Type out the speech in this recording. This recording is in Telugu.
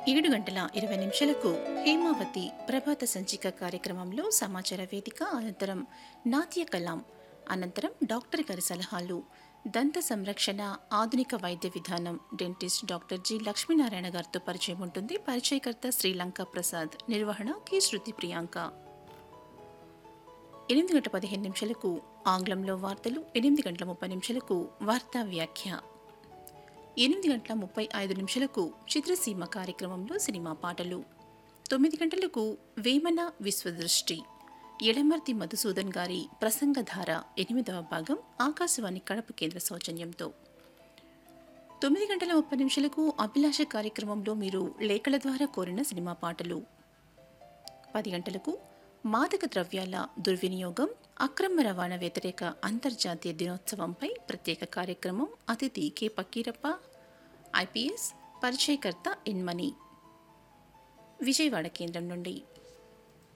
ఏడు గంటల ఇరవై నిమిషాలకు హేమావతి ప్రభాత సంచిక కార్యక్రమంలో సమాచార వేదిక అనంతరం నాట్య కలాం అనంతరం డాక్టర్ గారి సలహాలు దంత సంరక్షణ ఆధునిక వైద్య విధానం డెంటిస్ట్ డాక్టర్ జి లక్ష్మీనారాయణ గారితో పరిచయం ఉంటుంది పరిచయకర్త శ్రీలంక ప్రసాద్ నిర్వహణ కె శృతి ప్రియాంక ఎనిమిది గంటల పదిహేను నిమిషాలకు ఆంగ్లంలో వార్తలు ఎనిమిది గంటల ముప్పై నిమిషాలకు వార్తా వ్యాఖ్య ఎనిమిది గంటల ముప్పై ఐదు నిమిషాలకు చిత్రసీమ కార్యక్రమంలో సినిమా పాటలు తొమ్మిది గంటలకు వేమన విశ్వదృష్టి ఎడమర్తి మధుసూదన్ గారి ప్రసంగధార ఎనిమిదవ భాగం ఆకాశవాణి కడప కేంద్ర సౌజన్యంతో తొమ్మిది గంటల ముప్పై నిమిషాలకు అభిలాష కార్యక్రమంలో మీరు లేఖల ద్వారా కోరిన సినిమా పాటలు పది గంటలకు మాదక ద్రవ్యాల దుర్వినియోగం అక్రమ రవాణా వ్యతిరేక అంతర్జాతీయ దినోత్సవంపై ప్రత్యేక కార్యక్రమం అతిథి కె పక్కీరప్ప ఐపీఎస్ పరిచయకర్త ఇన్మణి విజయవాడ కేంద్రం నుండి